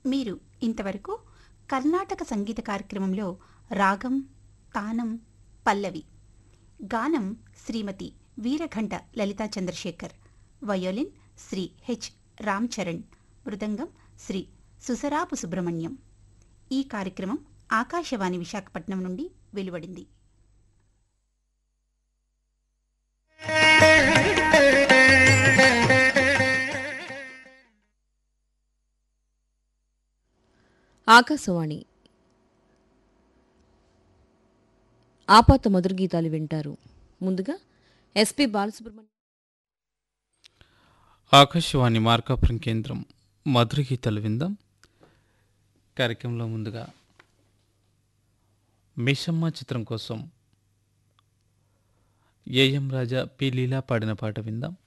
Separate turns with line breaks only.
మీరు ఇంతవరకు కర్ణాటక సంగీత కార్యక్రమంలో రాగం తానం పల్లవి గానం శ్రీమతి వీరఘంట లలితా చంద్రశేఖర్ వయోలిన్ శ్రీ హెచ్ రామ్ చరణ్ మృదంగం శ్రీ సుసరాపు సుబ్రహ్మణ్యం ఈ కార్యక్రమం ఆకాశవాణి విశాఖపట్నం నుండి వెలువడింది
ఆకాశవాణి ఆపాత మధుర గీతాలు వింటారు ముందుగా ఎస్పి బాలసుబ్రహ్మణ్యం
ఆకాశవాణి మార్కాపురం కేంద్రం మధుర గీతాలు విందాం కార్యక్రమంలో ముందుగా మిషమ్మ చిత్రం కోసం ఏఎం రాజా పి లీలా పాడిన పాట విందాం